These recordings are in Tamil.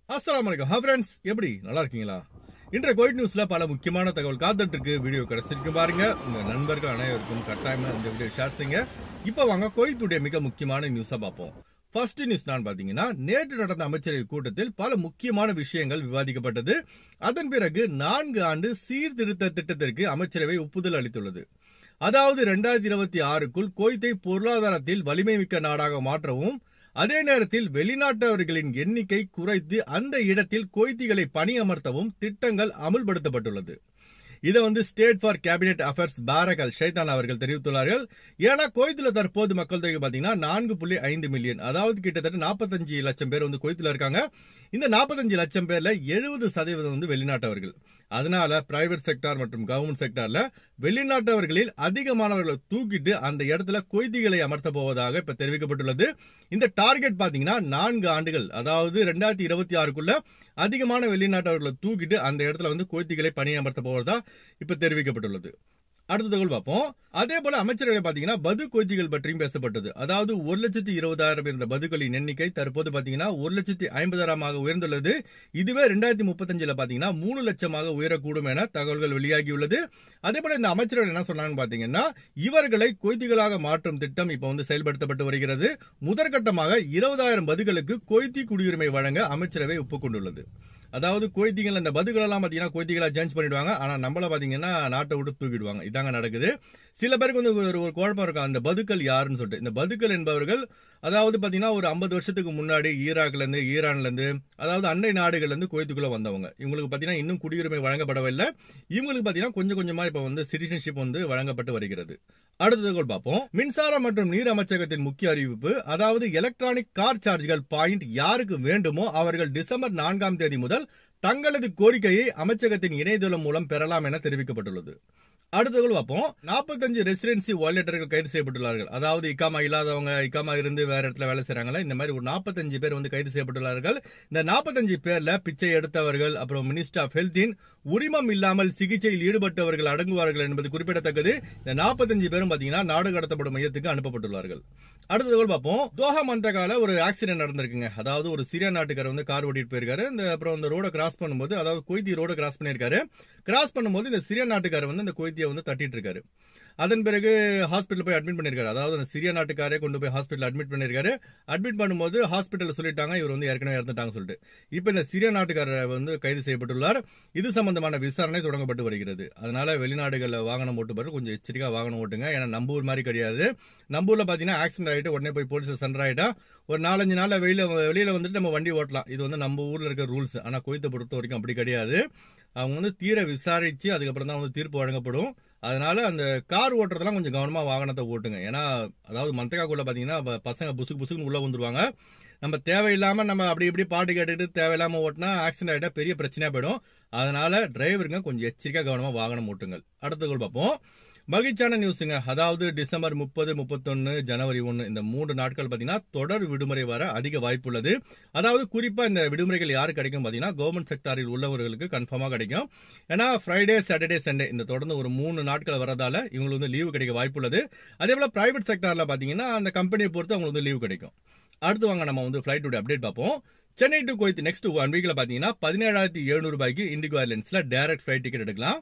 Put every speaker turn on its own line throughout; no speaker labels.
அஸ்ஸலாமு அலைக்கும் ஹா ஃப்ரெண்ட்ஸ் எப்படி நல்லா இருக்கீங்களா இன்றைய கோயிட் நியூஸ்ல பல முக்கியமான தகவல் காத்துட்டு இருக்கு வீடியோ கிடைச்சிருக்கு பாருங்க உங்க நண்பர்கள் அனைவருக்கும் கட்டாயமா இந்த வீடியோ ஷேர் செய்யுங்க இப்போ வாங்க கோயித்துடைய மிக முக்கியமான நியூஸா பார்ப்போம் ஃபர்ஸ்ட் நியூஸ் நான் பாத்தீங்கன்னா நேற்று நடந்த அமைச்சரவை கூட்டத்தில் பல முக்கியமான விஷயங்கள் விவாதிக்கப்பட்டது அதன் பிறகு நான்கு ஆண்டு சீர்திருத்த திட்டத்திற்கு அமைச்சரவை ஒப்புதல் அளித்துள்ளது அதாவது இரண்டாயிரத்தி இருபத்தி ஆறுக்குள் கோயத்தை பொருளாதாரத்தில் வலிமை மிக்க நாடாக மாற்றவும் அதே நேரத்தில் வெளிநாட்டவர்களின் எண்ணிக்கை குறைத்து அந்த இடத்தில் கொய்திகளை பணியமர்த்தவும் திட்டங்கள் அமுல்படுத்தப்பட்டுள்ளது இதை வந்து state for cabinet affairs Barrak Al Sheitan அவர்கள் தெரிவித்துள்ளார்கள் ஏன்னா கோயத்துல தற்போது மக்கள் தொகை பாத்தீங்கன்னா நான்கு புள்ளி ஐந்து மில்லியன் அதாவது கிட்டத்தட்ட நாற்பத்தஞ்சு லட்சம் பேர் வந்து கோயத்துல இருக்காங்க இந்த நாற்பத்தஞ்சு லட்சம் பேர்ல எழுபது சதவீதம் வந்து வெளிநாட்டவர்கள் அதனால பிரைவேட் செக்டார் மற்றும் கவர்மெண்ட் செக்டார்ல வெளிநாட்டவர்களில் அதிகமானவர்களை தூக்கிட்டு அந்த இடத்துல கொய்திகளை அமர்த்த போவதாக இப்ப தெரிவிக்கப்பட்டுள்ளது இந்த டார்கெட் பாத்தீங்கன்னா நான்கு ஆண்டுகள் அதாவது ரெண்டாயிரத்தி இருபத்தி ஆறுக்குள்ள அதிகமான வெளிநாட்டவர்களை தூக்கிட்டு அந்த இடத்துல வந்து கொய்திகளை பணியமர்த்த போவதா இப்ப தெரிவிக்கப்பட்டுள்ளது அடுத்த தகவல் பார்ப்போம் அதே போல அமைச்சரவை பாத்தீங்கன்னா பது கோச்சிகள் பற்றியும் பேசப்பட்டது அதாவது ஒரு லட்சத்தி இருபதாயிரம் இருந்த பதுக்களின் எண்ணிக்கை தற்போது பாத்தீங்கன்னா ஒரு லட்சத்தி ஐம்பதாயிரமாக உயர்ந்துள்ளது இதுவே ரெண்டாயிரத்தி முப்பத்தஞ்சுல பாத்தீங்கன்னா மூணு லட்சமாக உயரக்கூடும் என தகவல்கள் வெளியாகியுள்ளது அதே போல இந்த அமைச்சர்கள் என்ன சொன்னாங்க பாத்தீங்கன்னா இவர்களை கொய்திகளாக மாற்றும் திட்டம் இப்ப வந்து செயல்படுத்தப்பட்டு வருகிறது முதற்கட்டமாக இருபதாயிரம் பதுகளுக்கு கொய்தி குடியுரிமை வழங்க அமைச்சரவை ஒப்புக்கொண்டுள்ளது அதாவது கோய்திகள் அந்த பதுகள் எல்லாம் பாத்தீங்கன்னா கோய்திகளா சேஞ்ச் பண்ணிடுவாங்க ஆனா நம்மள பாத்தீங்கன்னா நாட்டை விட்டு தூக்கிடுவாங்க இதாங்க நடக்குது சில பேருக்கு வந்து ஒரு ஒரு குழப்பம் இருக்கும் அந்த பதுக்கள் யாருன்னு சொல்லிட்டு இந்த பதுக்கள் என்பவர்கள் அதாவது பாத்தீங்கன்னா ஒரு ஐம்பது வருஷத்துக்கு முன்னாடி ஈராக்ல இருந்து ஈரான்ல இருந்து அதாவது அண்டை நாடுகள்ல இருந்து கோயத்துக்குள்ள வந்தவங்க இவங்களுக்கு பாத்தீங்கன்னா இன்னும் குடியுரிமை வழங்கப்படவில்லை இவங்களுக்கு பாத்தீங்கன்னா கொஞ்சம் கொஞ்சமா இப்ப வந்து சிட்டிசன்ஷிப் வந்து வழங்கப்பட்டு வருகிறது அடுத்த தகவல் பார்ப்போம் மின்சாரம் மற்றும் நீர் அமைச்சகத்தின் முக்கிய அறிவிப்பு அதாவது எலக்ட்ரானிக் கார் சார்ஜ்கள் பாயிண்ட் யாருக்கு வேண்டுமோ அவர்கள் டிசம்பர் நான்காம் தேதி முதல் தங்களது கோரிக்கையை அமைச்சகத்தின் இணையதளம் மூலம் பெறலாம் என தெரிவிக்கப்பட்டுள்ளது அடுத்தது பார்ப்போம் நாற்பத்தஞ்சு ரெசிடென்சி வாலண்டியர்கள் கைது செய்யப்பட்டுள்ளார்கள் அதாவது இக்காமா இல்லாதவங்க இக்காமா இருந்து வேற இடத்துல வேலை செய்றாங்களா இந்த மாதிரி ஒரு நாற்பத்தஞ்சு பேர் வந்து கைது செய்யப்பட்டுள்ளார்கள் இந்த நாற்பத்தஞ்சு பேர்ல பிச்சை எடுத்தவர்கள் அப்புறம் மினிஸ்டர் ஆஃப் ஹெல்த்தின் உரிமம் இல்லாமல் சிகிச்சையில் ஈடுபட்டவர்கள் அடங்குவார்கள் என்பது குறிப்பிடத்தக்கது இந்த நாற்பத்தஞ்சு பேரும் பாத்தீங்கன்னா நாடு கடத்தப்படும் மையத்துக்கு அனுப்பப்பட்டுள்ளார்கள் அடுத்த தகவல் பார்ப்போம் தோஹா மந்தகால ஒரு ஆக்சிடென்ட் நடந்திருக்குங்க அதாவது ஒரு சிரியா நாட்டுக்காரர் வந்து கார் ஓட்டிட்டு போயிருக்காரு இந்த அப்புறம் இந்த ரோட கிராஸ் பண்ணும்போது அதாவது கொய்தி ரோட கிராஸ் பண்ணியிருக்காரு கிராஸ் பண்ணும்போது இந்த சிரியா நாட்டுக்காரர் வந்து இந்த கொய்தியை வந்து தட்டிட்டு இருக்காரு அதன் பிறகு ஹாஸ்பிட்டல் போய் அட்மிட் பண்ணிருக்காரு அதாவது அந்த சிரியா நாட்டுக்காரே கொண்டு போய் ஹாஸ்பிட்டல் அட்மிட் பண்ணிருக்காரு அட்மிட் பண்ணும்போது ஹாஸ்பிட்டல் சொல்லிட்டாங்க இவர் வந்து ஏற்கனவே இறந்துட்டாங்க சொல்லிட்டு இப்போ இந்த சிரியா நாட்டுக்காரர் வந்து கைது செய்யப்பட்டுள்ளார் இது சம்பந்தமான விசாரணை தொடங்கப்பட்டு வருகிறது அதனால வெளிநாடுகளில் வாகனம் ஓட்டுபவர் கொஞ்சம் எச்சரிக்கா வாகனம் ஓட்டுங்க ஏன்னா நம்ம ஊர் மாதிரி கிடையாது நம்ம ஊர்ல பாத்தீங்கன்னா ஆக்சிடென்ட் ஆயிட்டு உடனே போய் போலீஸ் சென்டர் ஆயிட்டா ஒரு நாலஞ்சு நாள்ல வெளியில வெளியில வந்துட்டு நம்ம வண்டி ஓட்டலாம் இது வந்து நம்ம ஊர்ல இருக்க ரூல்ஸ் ஆனா கோயத்தை பொறுத்த வரைக்கும் அப்படி கிடையாது அவங்க வந்து தீர விசாரிச்சு அதுக்கப்புறம் தான் வந்து தீர்ப்பு வழங்கப்படும் அதனால அந்த கார் ஓட்டுறதெல்லாம் கொஞ்சம் கவனமா வாகனத்தை ஓட்டுங்க ஏன்னா அதாவது மந்தகாக்குள்ள பாத்தீங்கன்னா ப- பசங்க புசுக்கு புசுக்குன்னு உள்ள வந்துருவாங்க நம்ம தேவையில்லாம நம்ம அப்படி இப்படி பாட்டு கேட்டுட்டு தேவையில்லாம ஓட்டினா ஆக்சிடென்ட் ஆயிட்டா பெரிய பிரச்சனையா போயிடும் அதனால டிரைவருங்க கொஞ்சம் எச்சரிக்கை கவனமா வாகனம் ஓட்டுங்கள் அடுத்த கோல் பார்ப்போம் மகிழ்ச்சியான நியூஸுங்க அதாவது டிசம்பர் முப்பது முப்பத்தொன்னு ஜனவரி ஒன்னு இந்த மூன்று நாட்கள் பாத்தீங்கன்னா தொடர் விடுமுறை வர அதிக வாய்ப்பு உள்ளது அதாவது குறிப்பா இந்த விடுமுறைகள் யாரு கிடைக்கும் பாத்தீங்கன்னா கவர்மெண்ட் செக்டாரில் உள்ளவர்களுக்கு கன்ஃபார்மா கிடைக்கும் ஏன்னா ஃப்ரைடே சாட்டர்டே சண்டே இந்த தொடர்ந்து ஒரு மூணு நாட்கள் வரதால இவங்களுக்கு வந்து லீவு கிடைக்க வாய்ப்பு உள்ளது அதே போல பிரைவேட் செக்டார்ல பாத்தீங்கன்னா அந்த கம்பெனியை பொறுத்து அவங்களுக்கு வந்து லீவு கிடைக்கும் அடுத்து வாங்க நம்ம வந்து ஃபிளைட்டோட அப்டேட் பார்ப்போம் Chennai to Kuwait next one வீக்ல பாத்தீங்கன்னா பதினேழாயிரத்தி எழுநூறு ரூபாய்க்கு இண்டிகோ ஏர்லைன்ஸ்ல டைரக்ட் ஃபிளைட் டிக்கெட் எடுக்கலாம்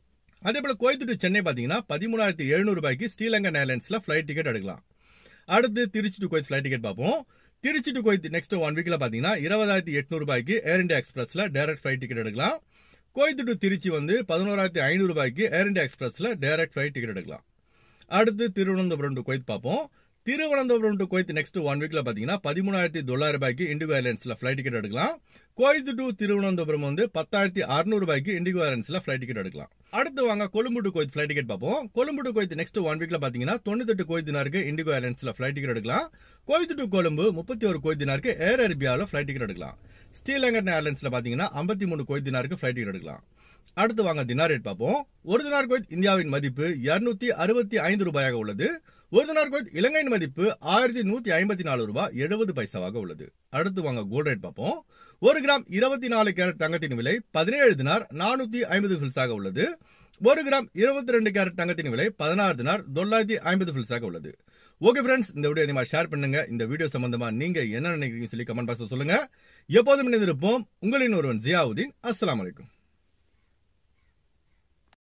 அதே போல கோயத்து டு சென்னை பாத்தீங்கன்னா பதிமூணாயிரத்தி எழுநூறு ரூபாய்க்கு ஸ்ரீலங்கன் ஏர்லைன்ஸ்ல ஃபிளைட் டிக்கெட் எடுக்கலாம் அடுத்து Trichy to Kuwait flight ticket பார்ப்போம் Trichy to Kuwait next one வீக்ல பாத்தீங்கன்னா இருபதாயிரத்தி எட்நூறு ரூபாய்க்கு ஏர் இந்தியா எக்ஸ்பிரஸ்ல டைரக்ட் ஃபிளைட் டிக்கெட் எடுக்கலாம் கோயத்து டு திருச்சி வந்து பதினோராயிரத்தி ஐநூறு ரூபாய்க்கு ஏர் இந்தியா எக்ஸ்பிரஸ்ல டைரக்ட் ஃபிளைட் டிக்கெட் எடுக்கலாம் அடுத்து திருவனந்தபுரம் டு கோயத் பார்ப்போம் Thiruvananthapuram to Kuwait next one வீக்ல பாத்தீங்கன்னா பதிமூணாயிரத்தி தொள்ளாயிரம் ரூபாய்க்கு இண்டிகோ ஏர்லைன்ஸ்ல ஃபிளைட் டிக்கெட் எடுக்கலாம் கோயத் டு திருவனந்தபுரம் வந்து பத்தாயிரத்தி அறுநூறு ரூபாய்க்கு இண்டிகோ ஏர்லைன்ஸ்ல ஃபிளைட் டிக்கெட் எடுக்கலாம் அடுத்து வாங்க Colombo to Kuwait flight ticket பார்ப்போம் Colombo to Kuwait next one வீக்ல பாத்தீங்கன்னா தொண்ணூத்தெட்டு கோயத் தினாருக்கு இண்டிகோ ஏர்லைன்ஸ்ல ஃபிளைட் டிக்கெட் எடுக்கலாம் கோயத் டு கொழும்பு முப்பத்தி ஒரு கோயத் தினாருக்கு ஏர் அரேபியாவில் ஃபிளைட் டிக்கெட் எடுக்கலாம் ஸ்ரீலங்கன் ஏர்லைன்ஸ்ல பாத்தீங்கன்னா ஐம்பத்தி மூணு கோயத் தினாருக்கு ஃபிளைட் டிக்கெட் எடுக்கலாம் அடுத்து வாங்க தினார் ரேட் பார்ப்போம் ஒரு தினார் கோயத் இந்தியாவின் மதிப்பு இருநூத்தி அறுபத்தி ஐந்து ரூபாயாக உள்ளது ஒரு தினார் கோயத் இலங்கையின் மதிப்பு ஆயிரத்தி நூத்தி ஐம்பத்தி நாலு ரூபாய் எழுபது பைசாவாக உள்ளது அடுத்து வாங்க கோல்ட் ரேட் பார்ப்போம் ஒரு கிராம் இருபத்தி நாலு கேரட் தங்கத்தின் விலை பதினேழு தினார் நானூத்தி ஐம்பது பில்ஸாக உள்ளது ஒரு கிராம் இருபத்தி ரெண்டு கேரட் தங்கத்தின் விலை பதினாறு தினார் தொள்ளாயிரத்தி ஐம்பது பில்ஸாக உள்ளது ஓகே ஃப்ரெண்ட்ஸ் இந்த வீடியோ இந்த மாதிரி ஷேர் பண்ணுங்க இந்த வீடியோ சம்பந்தமா நீங்க என்ன நினைக்கிறீங்கன்னு சொல்லி கமெண்ட் பாக்ஸ்ல சொல்லுங்க எப்போதும் இணைந்திருப்போம் உங்களின் ஒருவன் ஜியாவுதீன் அஸ்ஸலாமு அலைக்கும்